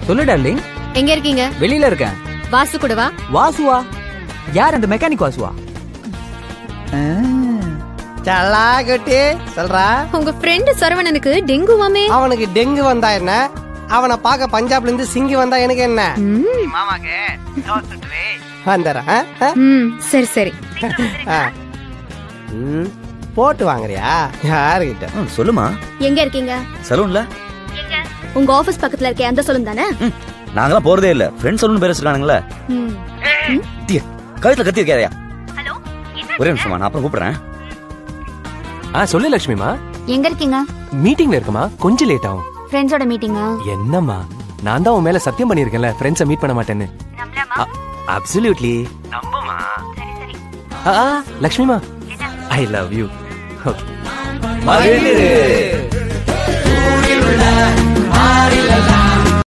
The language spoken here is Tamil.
சொல்லு டார்லிங் எங்க இருக்கீங்க வெளியில இருக்கேன் வாசு கூடவா வாசுவா யார் அந்த மெக்கானிக் வாசுவா சல்லா குட்டி சொல்றா உங்க ஃப்ரெண்ட் சரவணனுக்கு டெங்குவாமே அவனுக்கு டெங்கு வந்தா என்ன அவனை பார்க்க பஞ்சாப்ல இருந்து சிங்கி வந்தா எனக்கு என்ன ம், மாமாக்கு வந்துடுறேன் ம், சரி சரி போட்டு வாங்குறியா யாருகிட்ட ம், சொல்லுமா எங்க இருக்கீங்க சலூன்ல உங்க ஆபீஸ் பக்கத்துல இருக்க அந்த சொல்லும் தானே ம், நாங்கெல்லாம் போறதே இல்ல ஃப்ரெண்ட் சலூன் பேர் வச்சிருக்கானுங்களே ம். டிய, கழுத்துல கத்தி இருக்காதயா ஒரே நிமிஷமா நான் அப்புறம் கூப்பிடுறேன் ஆ சொல்லு லட்சுமிமா எங்க இருக்கீங்க மீட்டிங்ல இருக்கமா கொஞ்சம் லேட் ஆகும் ஃப்ரெண்ட்ஸோட மீட்டிங்கா என்னம்மா நான் தான் உன் மேல சத்தியம் பண்ணிருக்கேன்ல ஃப்ரெண்ட்ஸை மீட் பண்ண மாட்டேன்னு அப்சல்யூட்லி நம்புமா ஆ லட்சுமிமா ஐ லவ் யூ மகிழ்ந்திரு.